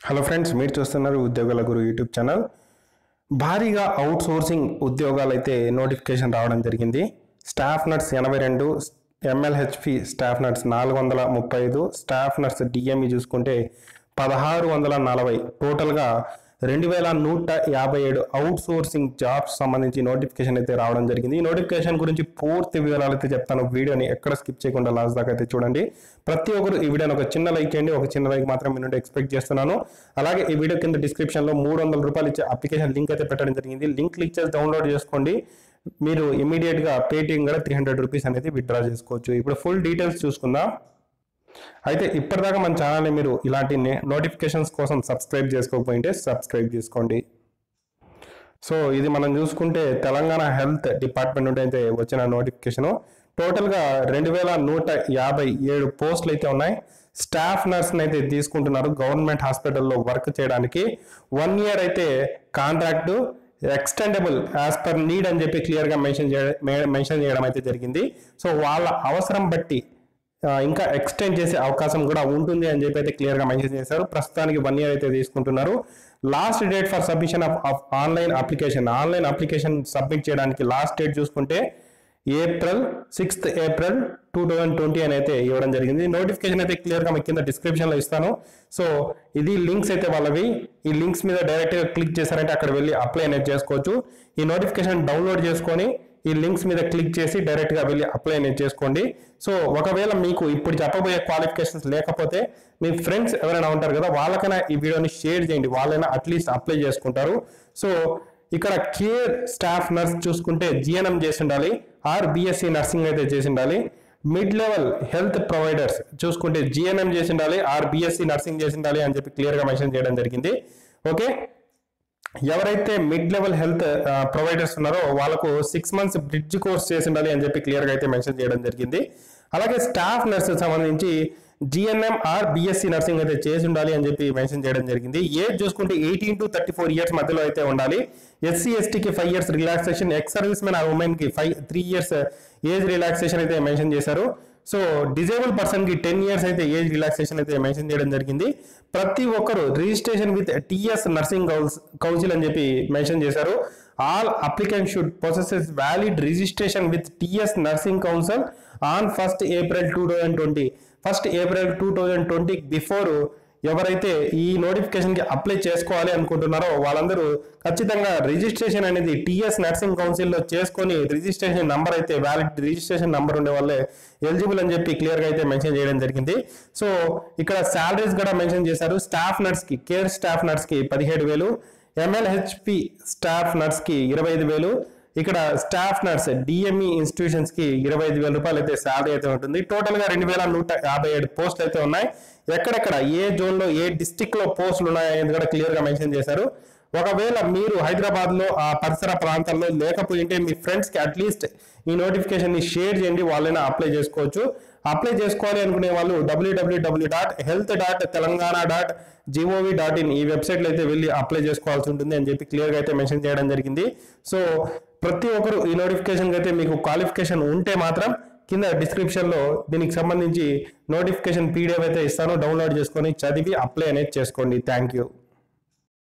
hello friends మీరు చూస్తున్నారు ఉద్యోగాల గురు యూట్యూబ్ ఛానల్ భారీగా అవుట్ సోర్సింగ్ ఉద్యోగాలు అయితే నోటిఫికేషన్ రావడం జరిగింది స్టాఫ్ నర్స్ ఎనభై రెండు ఎంఎల్హెచ్పి స్టాఫ్ నర్స్ నాలుగు వందల ముప్పై ఐదు స్టాఫ్ నర్స్ డిఎంఈ చూసుకుంటే పదహారు వందల నలభై టోటల్గా రెండు వేల నూట యాభై ఏడు అవుట్ సోర్సింగ్ జాబ్స్ సంబంధించి నోటిఫికేషన్ అయితే రావడం జరిగింది ఈ నోటిఫికేషన్ గురించి పూర్తి వివరాలు అయితే చెప్తాను వీడియోని ఎక్కడ స్కిప్ చేయకుండా లాస్ట్ దాకా అయితే చూడండి ప్రతి ఒక్కరు ఈ వీడియోని ఒక చిన్న లైక్ చేయండి ఒక చిన్న లైక్ మాత్రం మీ నుండి ఎక్స్పెక్ట్ చేస్తున్నాను అలాగే ఈ వీడియో కింద డిస్క్రిప్షన్ లో మూడు వందల రూపాయలు ఇచ్చే అప్లికేషన్ లింక్ అయితే పెట్టడం జరిగింది లింక్ క్లిక్ చేసి డౌన్లోడ్ చేసుకోండి మీరు ఇమీడియట్ గా పేటిఎం కూడా త్రీ హండ్రెడ్ రూపీస్ అనేది విత్డ్రా చేసుకోవచ్చు ఇప్పుడు ఫుల్ డీటెయిల్స్ చూసుకుందాం అయితే ఇప్పటిదాకా మన ఛానల్ని మీరు ఇలాంటి నోటిఫికేషన్స్ కోసం సబ్స్క్రైబ్ చేసుకోకపోయింటే సబ్స్క్రైబ్ చేసుకోండి సో ఇది మనం చూసుకుంటే తెలంగాణ హెల్త్ డిపార్ట్మెంట్ నుండి అయితే వచ్చిన నోటిఫికేషన్ టోటల్గా రెండు వేల నూట యాభై ఏడు పోస్టులు అయితే ఉన్నాయి స్టాఫ్ నర్స్ని అయితే తీసుకుంటున్నారు గవర్నమెంట్ హాస్పిటల్లో వర్క్ చేయడానికి వన్ ఇయర్ అయితే contract extendable as per need అని చెప్పి క్లియర్గా మెన్షన్ చేయడం మెన్షన్ చేయడం అయితే జరిగింది సో వాళ్ళ అవసరం బట్టి ఆ, ఇంకా ఎక్స్టెండ్ చేసే అవకాశం కూడా ఉంటుంది అని చెప్పి అయితే క్లియర్ గా మెన్షన్ చేశారు ప్రస్తుతానికి వన్ ఇయర్ అయితే తీసుకుంటున్నారు last date for submission of online application online application submit చేయడానికి లాస్ట్ డేట్ చూసుకుంటే April sixth April two thousand twenty అని అయితే ఇవ్వడం జరిగింది నోటిఫికేషన్ అయితే క్లియర్ గా మీకు కింద డిస్క్రిప్షన్ లో ఇస్తాను సో ఇది లింక్స్ అయితే వాళ్ళవి ఈ లింక్స్ మీద డైరెక్ట్ గా క్లిక్ చేశారంటే అక్కడ వెళ్ళి అప్లై అనేది చేసుకోవచ్చు ఈ నోటిఫికేషన్ డౌన్లోడ్ చేసుకొని ఈ లింక్స్ మీద క్లిక్ చేసి డైరెక్ట్ గా వెళ్ళి అప్లై అనేది చేసుకోండి సో ఒకవేళ మీకు ఇప్పుడు చెప్పబోయే క్వాలిఫికేషన్స్ లేకపోతే మీ ఫ్రెండ్స్ ఎవరైనా ఉంటారు కదా వాళ్ళకైనా ఈ వీడియోని షేర్ చేయండి వాళ్ళైనా అట్లీస్ట్ అప్లై చేసుకుంటారు సో ఇక్కడ కేర్ స్టాఫ్ నర్స్ చూసుకుంటే జిఎన్ఎం చేసి ఉండాలి ఆర్ బిఎస్సి నర్సింగ్ అయితే చేసి ఉండాలి మిడ్ లెవెల్ హెల్త్ ప్రొవైడర్స్ చూసుకుంటే జిఎన్ఎం చేసి ఉండాలి ఆర్ బిఎస్సి నర్సింగ్ చేసి ఉండాలి అని చెప్పి క్లియర్ గా మెన్షన్ చేయడం జరిగింది ఓకే ఎవరైతే మిడ్ లెవెల్ హెల్త్ ప్రొవైడర్స్ ఉన్నారో వాళ్ళకు సిక్స్ మంత్స్ బ్రిడ్జ్ కోర్స్ చేసి ఉండాలి అని చెప్పి క్లియర్ గా అయితే మెన్షన్ చేయడం జరిగింది అలాగే స్టాఫ్ నర్స్ సంబంధించి జిఎన్ఎం ఆర్ బిఎస్సి నర్సింగ్ అయితే చేసి ఉండాలి అని చెప్పి మెన్షన్ చేయడం జరిగింది ఏజ్ చూసుకుంటే eighteen to thirty four years మధ్యలో అయితే ఉండాలి ఎస్సీ ఎస్టీకి five years relaxation ex service men ఆ ఉమెన్ కి five three years age relaxation అయితే మెన్షన్ చేశారు సో డిజేబుల్ పర్సన్ కి టెన్ ఇయర్స్ అయితే ఏజ్ రిలాక్సేషన్ అయితే మెన్షన్ చేయడం జరిగింది ప్రతి ఒక్కరు registration with TS nursing council అని చెప్పి మెన్షన్ చేశారు all applicant should possesses valid registration with TS nursing council on first April two thousand twenty first April two thousand twenty before ఎవరైతే ఈ నోటిఫికేషన్ కి అప్లై చేసుకోవాలి అనుకుంటున్నారో వాళ్ళందరూ ఖచ్చితంగా రిజిస్ట్రేషన్ అనేది టిఎస్ నర్సింగ్ కౌన్సిల్ లో చేసుకొని రిజిస్ట్రేషన్ నంబర్ అయితే వ్యాలిడ్ రిజిస్ట్రేషన్ నంబర్ ఉండే వాళ్ళే ఎలిజిబుల్ అని చెప్పి క్లియర్ గా అయితే మెన్షన్ చేయడం జరిగింది సో ఇక్కడ శాలరీస్ కూడా మెన్షన్ చేశారు స్టాఫ్ నర్స్ కి కేర్ స్టాఫ్ నర్స్ కి పదిహేడు వేలు ఎంఎల్హెచ్పి స్టాఫ్ నర్స్ కి ఇరవై ఐదు వేలు ఇక్కడ స్టాఫ్ నర్స్ డిఎంఈ ఇన్స్టిట్యూషన్స్ కి ఇరవై ఐదు వేల రూపాయలు అయితే శాలరీ అయితే ఉంటుంది టోటల్ గా రెండు వేల నూట యాభై ఏడు పోస్టులు అయితే ఉన్నాయి ఎక్కడెక్కడ ఏ జోన్ లో ఏ డిస్టిక్ లో పోస్టులు ఉన్నాయని కూడా క్లియర్ గా మెన్షన్ చేశారు ఒకవేళ మీరు హైదరాబాద్ లో ఆ పరిసర ప్రాంతాల్లో లేకపోయింటే మీ ఫ్రెండ్స్ కి అట్లీస్ట్ ఈ నోటిఫికేషన్ ని షేర్ చేయండి వాళ్ళైనా అప్లై చేసుకోవచ్చు అప్లై చేసుకోవాలి అనుకునే వాళ్ళు WWW dot health dot Telangana dot GOV dot in ఈ వెబ్సైట్లో అయితే వెళ్ళి అప్లై చేసుకోవాల్సి ఉంటుంది అని చెప్పి క్లియర్గా అయితే మెన్షన్ చేయడం జరిగింది సో ప్రతి ఒక్కరు ఈ నోటిఫికేషన్ అయితే మీకు క్వాలిఫికేషన్ ఉంటే మాత్రం కింద డిస్క్రిప్షన్ లో దీనికి సంబంధించి నోటిఫికేషన్ పీడిఎఫ్ అయితే ఇస్తాను డౌన్లోడ్ చేసుకొని చదివి అప్లై అనేది చేసుకోండి థ్యాంక్ యూ